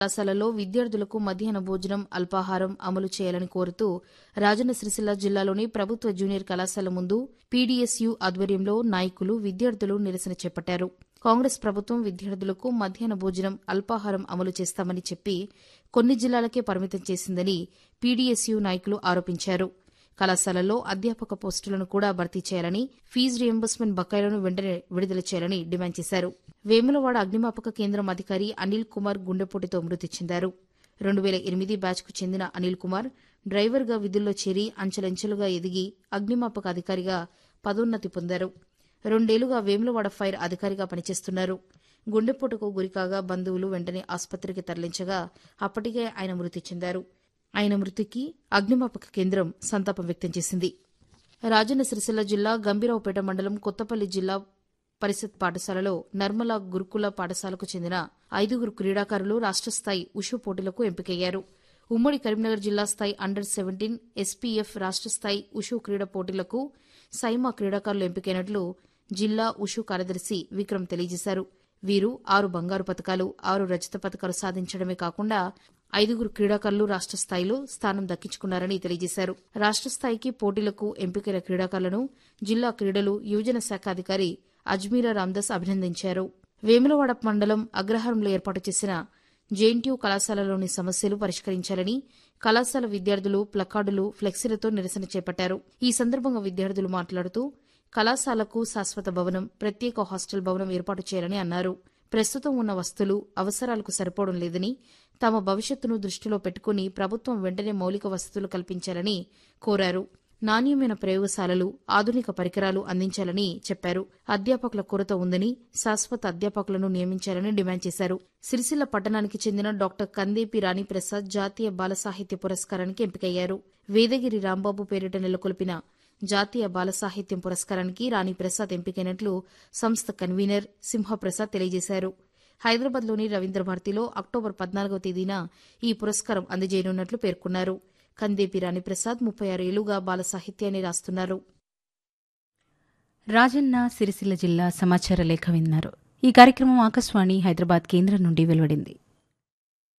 కళాశాలలో విద్యార్థులకు మధ్యాహ్న భోజనం అల్పాహారం అమలు చేయాలని కోరుతూ రాజన్న సిరిసిల్ల జిల్లాలోని ప్రభుత్వ జూనియర్ కళాశాల ముందు పీడీఎస్యు ఆధ్వర్యంలో నాయకులు విద్యార్థులు నిరసన చేపట్టారు కాంగ్రెస్ ప్రభుత్వం విద్యార్థులకు మధ్యాహ్న భోజనం అల్పాహారం అమలు చేస్తామని చెప్పి కొన్ని జిల్లాలకే పరిమితం చేసిందని పీడీఎస్యు నాయకులు ఆరోపించారు కళాశాలల్లో అధ్యాపక పోస్టులను కూడా భర్తీ చేయాలని ఫీజు రియంబర్స్మెంట్ బకాయిలను వెంటనే విడుదల చేయాలని డిమాండ్ చేశారు వేములవాడ అగ్నిమాపక కేంద్రం అధికారి అనిల్ కుమార్ గుండెపోటుతో మృతి చెందారు రెండు వేల ఎనిమిది బ్యాచ్కు చెందిన అనిల్ కుమార్ డ్రైవర్గా విధుల్లో చేరి అంచెలంచెలుగా ఎదిగి అగ్నిమాపక అధికారిగా పదోన్నతి పొందారు రెండేళ్లుగా వేములవాడ ఫైర్ అధికారిగా పనిచేస్తున్నారు గుండెపోటుకు గురికాగా బంధువులు వెంటనే ఆసుపత్రికి తరలించగా అప్పటికే ఆయన మృతి చెందారు ఆయన మృతికి అగ్నిమాపక కేంద్రం సంతాపం వ్యక్తం చేసింది రాజన్న సిరిసిల్ల జిల్లా గంభీరావుపేట మండలం కొత్తపల్లి జిల్లా పరిషత్ పాఠశాలలో నర్మల గురుకుల పాఠశాలకు చెందిన ఐదుగురు క్రీడాకారులు రాష్ట్ర స్థాయి ఉషు పోటీలకు ఎంపికయ్యారు ఉమ్మడి కరీంనగర్ జిల్లా స్థాయి అండర్ సెవెంటీన్ ఎస్పీఎఫ్ రాష్ట్ర స్థాయి ఉషు క్రీడా పోటీలకు సైమా క్రీడాకారులు ఎంపికైనట్లు జిల్లా ఉషు కార్యదర్శి విక్రమ్ తెలియజేశారు వీరు ఆరు బంగారు పతకాలు ఆరు రజత పతకాలు సాధించడమే కాకుండా ఐదుగురు క్రీడాకారులు రాష్ట్ర స్థాయిలో స్థానం దక్కించుకున్నారని తెలియజేశారు రాష్ట్ర స్థాయికి పోటీలకు ఎంపికైన క్రీడాకారులను జిల్లా క్రీడలు యువజన శాఖ అధికారి అజ్మీరా రామ్దాస్ అభినందించారు వేములవాడ మండలం అగ్రహారంలో ఏర్పాటు చేసిన జేఎన్టీయూ కళాశాలలోని సమస్యలు పరిష్కరించాలని కళాశాల విద్యార్థులు ప్లకార్డులు ఫ్లెక్సీలతో నిరసన చేపట్టారు ఈ సందర్భంగా విద్యార్థులు మాట్లాడుతూ కళాశాలకు శాశ్వత భవనం ప్రత్యేక హాస్టల్ భవనం ఏర్పాటు చేయాలని అన్నారు ప్రస్తుతం ఉన్న వస్తువులు అవసరాలకు సరిపోవడం లేదని తమ భవిష్యత్తును దృష్టిలో పెట్టుకుని ప్రభుత్వం వెంటనే మౌలిక వసతులు కల్పించాలని కోరారు నాణ్యమైన ప్రయోగశాలలు ఆధునిక పరికరాలు అందించాలని చెప్పారు అధ్యాపకుల కొరత ఉందని శాశ్వత అధ్యాపకులను నియమించాలని డిమాండ్ చేశారు సిరిసిల్ల పట్టణానికి చెందిన డాక్టర్ కందేపి రాణిప్రసాద్ జాతీయ బాల సాహిత్య పురస్కారానికి ఎంపికయ్యారు వేదగిరి రాంబాబు పేరిట నెలకొల్పిన జాతీయ బాల సాహిత్యం పురస్కారానికి రాణి ప్రసాద్ ఎంపికైనట్లు సంస్థ కన్వీనర్ సింహప్రసాద్ తెలియజేశారు హైదరాబాద్లోని రవీంద్ర భారతిలో అక్టోబర్ పద్నాలుగవ తేదీన ఈ పురస్కారం అందజేయనున్నట్లు పేర్కొన్నారు కందేపి రాణిప్రసాద్ ముప్పై ఆరు ఏళ్లుగా బాల సాహిత్యాన్ని రాస్తున్నారు రాజన్న సిరిసిల్ల జిల్లా సమాచార లేఖ విన్నారు ఈ కార్యక్రమం ఆకాశవాణి హైదరాబాద్ కేంద్రం నుండి వెలువడింది